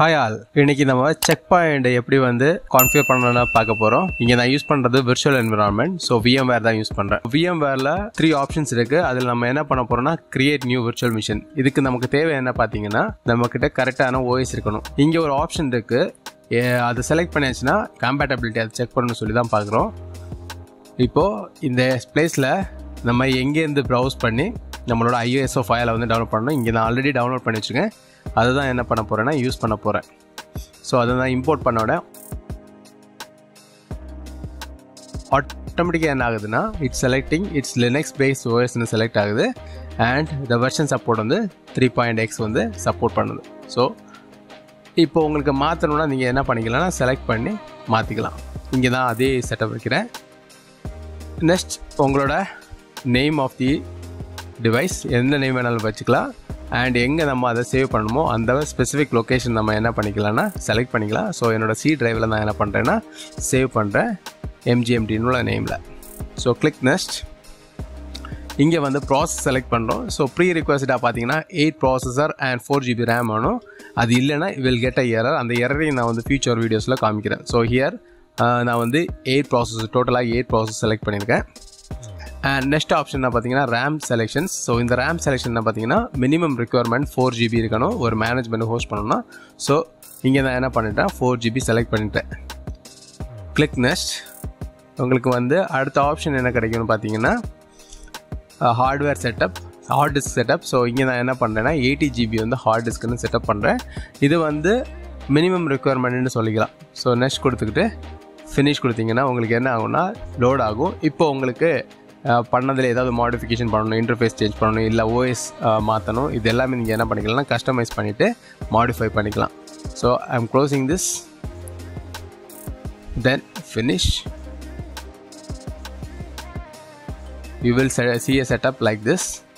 hi all இன்னைக்கு நம்ம check point எப்படி வந்து கான்ஃபிகர் பண்ணணும்னு பார்க்க போறோம் இங்க நான் யூஸ் பண்றது விர்ச்சுவல் என்விரான்மெண்ட் ஸோ VMware தான் யூஸ் பண்றேன் VMwareல த்ரீ ஆப்ஷன்ஸ் இருக்கு அதில் நம்ம என்ன பண்ண போறோம்னா கிரியேட் நியூ விர்ச்சுவல் மிஷின் இதுக்கு நமக்கு தேவை என்ன பார்த்தீங்கன்னா நம்ம கிட்ட கரெக்டான ஓஎஸ் இருக்கணும் இங்க ஒரு ஆப்ஷன் இருக்கு ஏ, அதை செலக்ட் பண்ணியாச்சுன்னா கம்பேட்டபிலிட்டி அதை செக் பண்ணணும்னு சொல்லி தான் பார்க்குறோம் இப்போ இந்த பிளேஸில் நம்ம எங்கேருந்து ப்ரௌஸ் பண்ணி நம்மளோட ஐஓஎஸ்ஓ ஃபைலை வந்து டவுன்லோட் பண்ணணும் இங்கே நான் ஆல்ரெடி டவுன்லோட் பண்ணி வச்சுருக்கேன் அதை தான் என்ன பண்ண போகிறேன்னா யூஸ் பண்ண போகிறேன் ஸோ அதை நான் இம்போர்ட் பண்ண உடனே ஆட்டோமேட்டிக்காக என்ன ஆகுதுன்னா it's selecting it's Linux base ஓஎஸ்னு செலக்ட் ஆகுது அண்ட் த வெர்ஷன் சப்போர்ட் வந்து த்ரீ பாயிண்ட் எக்ஸ் வந்து சப்போர்ட் பண்ணுது ஸோ இப்போ உங்களுக்கு மாற்றணும்னா நீங்கள் என்ன பண்ணிக்கலாம்னா செலக்ட் பண்ணி மாற்றிக்கலாம் இங்கே தான் அதே செட்டப் வைக்கிறேன் நெக்ஸ்ட் உங்களோட நேம் ஆஃப் தி டிவைஸ் எந்த நேம் வேணாலும் வச்சுக்கலாம் அண்ட் எங்கே நம்ம அதை சேவ் பண்ணணுமோ அந்த ஸ்பெசிஃபிக் லொக்கேஷன் நம்ம என்ன பண்ணிக்கலாம்னா செலக்ட் பண்ணிக்கலாம் ஸோ என்னோட சி டிரைவில் நான் என்ன பண்ணுறேன்னா சேவ் பண்ணுறேன் எம்ஜிஎம்டின்னு நேமில் ஸோ கிளிக் நெக்ஸ்ட் இங்கே வந்து ப்ராசஸ் செலக்ட் பண்ணுறோம் ஸோ ப்ரீ ரிக்வஸ்ட்டாக பார்த்தீங்கன்னா eight processor and four GB RAM வேணும் அது இல்லைன்னா வில் கெட் அ எரர் அந்த எரரையும் நான் வந்து ஃபியூச்சர் வீடியோஸில் காமிக்கிறேன் ஸோ ஹியர் நான் வந்து எயிட் ப்ராசஸ் டோட்டலாக எயிட் ப்ராசஸ் செலக்ட் பண்ணியிருக்கேன் அண்ட் நெக்ஸ்ட் ஆப்ஷன் பார்த்தீங்கன்னா ரேம் செலெக்ஷன்ஸ் ஸோ இந்த ரேம் செலெக்ஷன் பார்த்தீங்கன்னா மினிமம் ரெக்குவயர்மெண்ட் ஃபோர் ஜிபி இருக்கணும் ஒரு மேனேஜ்மெண்ட் ஹோஸ்ட் பண்ணணும்னா ஸோ இங்கே நான் என்ன பண்ணிட்டேன் ஃபோர் ஜிபி செலக்ட் பண்ணிட்டேன் கிளிக் நெக்ஸ்ட் உங்களுக்கு வந்து அடுத்த ஆப்ஷன் என்ன கிடைக்கும்னு பார்த்தீங்கன்னா hardware setup hard disk setup so இங்கே நான் என்ன பண்ணுறேன்னா எயிட்டி ஜிபி வந்து ஹார்ட் டிஸ்க்னு செட்டப் பண்ணுறேன் இது வந்து மினிமம் ரெக்குவயர்மெண்ட்னு சொல்லிக்கலாம் ஸோ நெக்ஸ்ட் கொடுத்துக்கிட்டு ஃபினிஷ் கொடுத்தீங்கன்னா உங்களுக்கு என்ன ஆகும்னா லோட் ஆகும் இப்போ உங்களுக்கு அஹ், பண்ணதில் ஏதாவது மாடிஃபிகேஷன் பண்ணணும் இன்டர்ஃபேஸ் சேஞ்ச் பண்ணணும் இல்லை ஓஎஸ் மாற்றணும் இது எல்லாமே நீங்கள் என்ன பண்ணிக்கலாம்னா கஸ்டமைஸ் பண்ணிவிட்டு மாடிஃபை பண்ணிக்கலாம் so I am closing this then finish you will set, see a setup like this